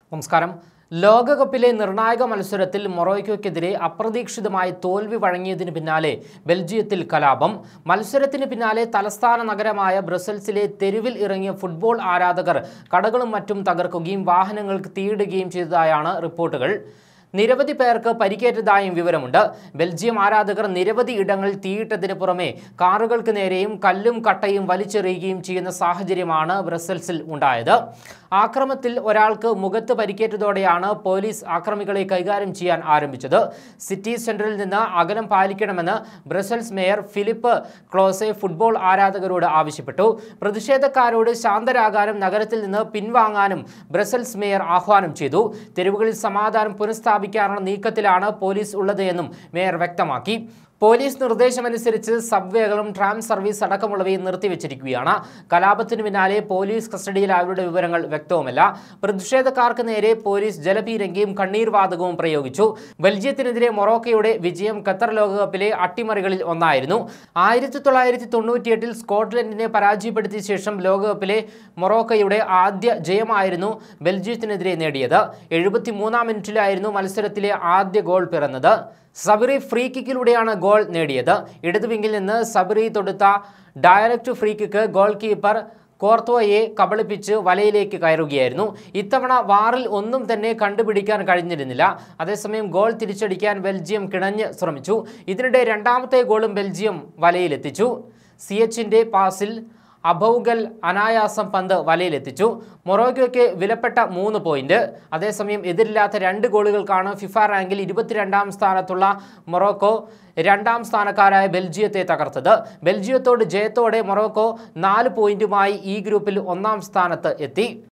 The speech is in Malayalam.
നമസ്കാരം ലോകകപ്പിലെ നിർണായക മത്സരത്തിൽ മൊറോയ്ക്കോയ്ക്കെതിരെ അപ്രതീക്ഷിതമായി തോൽവി വഴങ്ങിയതിന് പിന്നാലെ ബെൽജിയത്തിൽ കലാപം മത്സരത്തിന് പിന്നാലെ തലസ്ഥാന നഗരമായ ബ്രസൽസിലെ തെരുവിൽ ഇറങ്ങിയ ഫുട്ബോൾ ആരാധകർ കടകളും മറ്റും തകർക്കുകയും വാഹനങ്ങൾക്ക് തീയിടുകയും ചെയ്തതായാണ് റിപ്പോർട്ടുകൾ നിരവധി പേർക്ക് പരിക്കേറ്റതായും വിവരമുണ്ട് ബെൽജിയം ആരാധകർ നിരവധി ഇടങ്ങളിൽ തീയിട്ടതിന് പുറമെ കാറുകൾക്ക് നേരെയും കല്ലും കട്ടയും വലിച്ചെറിയുകയും ചെയ്യുന്ന സാഹചര്യമാണ് ബ്രസൽസിൽ ഉണ്ടായത് ആക്രമത്തിൽ ഒരാൾക്ക് മുഖത്ത് പരിക്കേറ്റതോടെയാണ് പോലീസ് ആക്രമികളെ കൈകാര്യം ചെയ്യാൻ ആരംഭിച്ചത് സിറ്റി സെന്ററിൽ നിന്ന് അകലം പാലിക്കണമെന്ന് Brussels mayor Philippe Close football ആരാധകരോട് ആവശ്യപ്പെട്ടു പ്രതിഷേധക്കാരോട് ശാന്തരാകാനും നഗരത്തിൽ നിന്ന് പിൻവാങ്ങാനും ബ്രസൽസ് മേയർ ആഹ്വാനം ചെയ്തു തെരുവുകളിൽ സമാധാനം പുനഃസ്ഥാപിക്കാനുള്ള നീക്കത്തിലാണ് പോലീസ് ഉള്ളത് എന്നും മേയർ വ്യക്തമാക്കി പോലീസ് നിർദ്ദേശമനുസരിച്ച് സബ്വേകളും ട്രാം സർവീസ് അടക്കമുള്ളവയും നിർത്തിവെച്ചിരിക്കുകയാണ് കലാപത്തിന് പിന്നാലെ പോലീസ് കസ്റ്റഡിയിലായവരുടെ വിവരങ്ങൾ വ്യക്തവുമല്ല പ്രതിഷേധക്കാർക്ക് നേരെ പോലീസ് ജലപീരങ്കിയും കണ്ണീർ വാതകവും പ്രയോഗിച്ചു ബെൽജിയത്തിനെതിരെ മൊറോക്കയുടെ വിജയം ഖത്തർ ലോകകപ്പിലെ അട്ടിമറികളിൽ ഒന്നായിരുന്നു ആയിരത്തി തൊള്ളായിരത്തി തൊണ്ണൂറ്റിയെട്ടിൽ സ്കോട്ട്ലൻഡിനെ പരാജയപ്പെടുത്തിയ ശേഷം ലോകകപ്പിലെ മൊറോക്കയുടെ ആദ്യ ജയമായിരുന്നു ബെൽജിയത്തിനെതിരെ നേടിയത് എഴുപത്തി മൂന്നാം മിനിറ്റിലായിരുന്നു മത്സരത്തിലെ ആദ്യ ഗോൾ പിറന്നത് സബറി ഫ്രീ കിക്കിലൂടെയാണ് ഗോൾ നേടിയത് ഇടതുവിങ്ങിൽ നിന്ന് സബറി തൊടുത്ത direct free kick goalkeeper കോർത്തോയെ കബളിപ്പിച്ച് വലയിലേക്ക് കയറുകയായിരുന്നു ഇത്തവണ വാറിൽ ഒന്നും തന്നെ കണ്ടുപിടിക്കാൻ കഴിഞ്ഞിരുന്നില്ല അതേസമയം ഗോൾ തിരിച്ചടിക്കാൻ ബെൽജിയം കിണഞ്ഞ് ശ്രമിച്ചു ഇതിനിടെ രണ്ടാമത്തെ ഗോളും ബെൽജിയം വലയിലെത്തിച്ചു സി എച്ചിൻ്റെ പാസിൽ അബൌഗൽ അനായാസം പന്ത് വലയിലെത്തിച്ചു മൊറോക്കോയ്ക്ക് വിലപ്പെട്ട മൂന്ന് പോയിന്റ് അതേസമയം എതിരില്ലാത്ത രണ്ട് ഗോളുകൾക്കാണ് ഫിഫ റാങ്കിൽ ഇരുപത്തിരണ്ടാം സ്ഥാനത്തുള്ള മൊറോക്കോ രണ്ടാം സ്ഥാനക്കാരായ ബെൽജിയത്തെ തകർത്തത് ബെൽജിയത്തോട് ജയത്തോടെ മൊറോക്കോ നാല് പോയിന്റുമായി ഈ ഗ്രൂപ്പിൽ ഒന്നാം സ്ഥാനത്ത് എത്തി